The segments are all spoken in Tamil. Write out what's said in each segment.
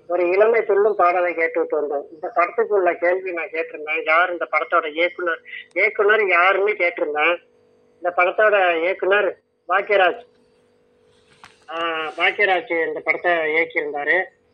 ஒரு இளமை துள்ளும் பாடலை கேட்டுட்டு வந்தோம் இந்த படத்துக்குள்ள கேள்வி நான் கேட்டிருந்தேன் யார் இந்த படத்தோட இயக்குனர் இயக்குனர் யாருன்னு கேட்டிருந்தேன் இந்த படத்தோட இயக்குனர் பாக்யராஜ் ஆஹ் பாக்யராஜ் இந்த படத்தை இயக்கியிருந்தாரு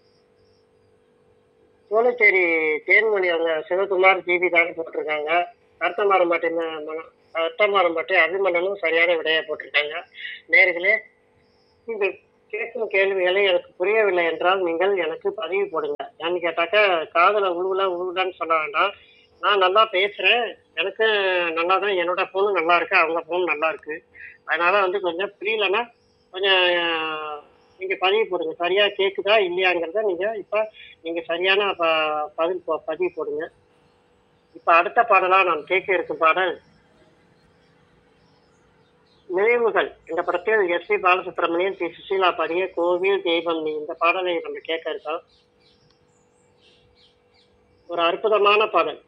சோழச்சேரி தேன்மொழி அவங்க சிவகுமார் ஜிபி தாங்க போட்டிருக்காங்க அர்த்தமாரம்பாட்டி அர்த்தமாரம்பாட்டி அபிமன்னனும் சரியான விடையா போட்டிருக்காங்க நேர்களே இந்த கேட்கும் கேள்விகளை எனக்கு புரியவில்லை என்றால் நீங்கள் எனக்கு பதிவு போடுங்க ஏன்னு கேட்டாக்கா காதல உழுவுல உழுவுலான்னு சொல்ல வேண்டாம் நான் நல்லா பேசுறேன் எனக்கு நல்லா தான் என்னோட ஃபோனும் நல்லா இருக்கு அவங்க ஃபோன் நல்லா இருக்கு அதனால வந்து கொஞ்சம் புரியலன்னா கொஞ்சம் அஹ், நீங்க பதிவு போடுங்க சரியா கேக்குதா இல்லையாங்கிறத நீங்க இப்ப நீங்க சரியான ப- பதில் போ- பதிவு போடுங்க இப்ப அடுத்த பாடலா நாம் கேட்க இருக்கும் பாடல் நினைவுகள் இந்த படத்தில் S P Balasubrahmanyam P Susheela பாடிய கோவில் தெய்வம் நீ இந்த பாடலை நம்ம கேட்க இருக்கோம் ஒரு அற்புதமான பாடல்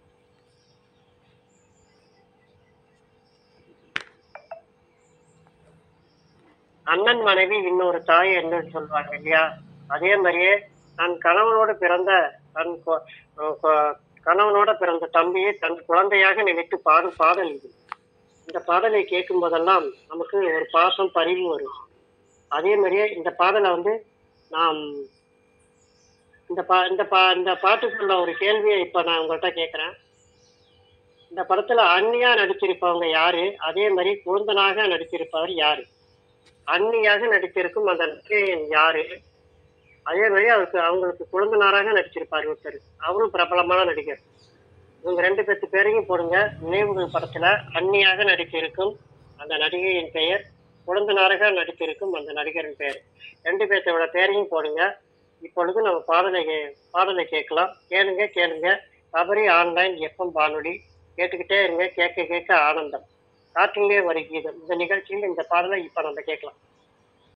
அண்ணன் மனைவி இன்னொரு தாய் என்று சொல்வாங்க இல்லையா அதே மாதிரியே தன் கணவனோடு பிறந்த தன் கொ- கொ- கணவனோட பிறந்த தம்பியை தன் குழந்தையாக நினைத்து பாடும் பாடல் இது இந்த பாடலை கேட்கும் போதெல்லாம் நமக்கு ஒரு பாசம் பரிவு வரும் அதே மாதிரியே இந்த பாடலை வந்து நாம் இந்த பா இந்த பா இந்த பாட்டுக்குள்ள ஒரு கேள்வியை இப்ப நான் உங்கள்கிட்ட கேட்குறேன் இந்த படத்துல அண்ணியா நடிச்சிருப்பவங்க யாரு அதே மாதிரி குழந்தனாக நடிச்சிருப்பவர் யாரு அண்ணியாக நடித்திருக்கும் அந்த நடிகை யாரு அதே மாதிரி அவருக்கு அவங்களுக்கு குழந்தனாராக நடிச்சிருப்பார் ஒருத்தர் அவரும் பிரபலமான நடிகர் இவங்க ரெண்டு பேர்த்து பேரையும் போடுங்க நினைவுகள் படத்துல அந்நியாக நடித்திருக்கும் அந்த நடிகையின் பெயர் குழந்தனாராக நடித்திருக்கும் அந்த நடிகரின் பெயர் ரெண்டு பேர்த்தோட பேரையும் போடுங்க இப்பொழுது நம்ம பாடலை கே- பாடலை கேட்கலாம் கேளுங்க கேளுங்க சபரி ஆன்லைன் எஃப்எம் வானொலி கேட்டுக்கிட்டே இருங்க கேட்க கேட்க ஆனந்தம் காற்றிலே வருகீதம் இந்த நிகழ்ச்சியில் இந்த பாடலை இப்ப நம்ம கேட்கலாம்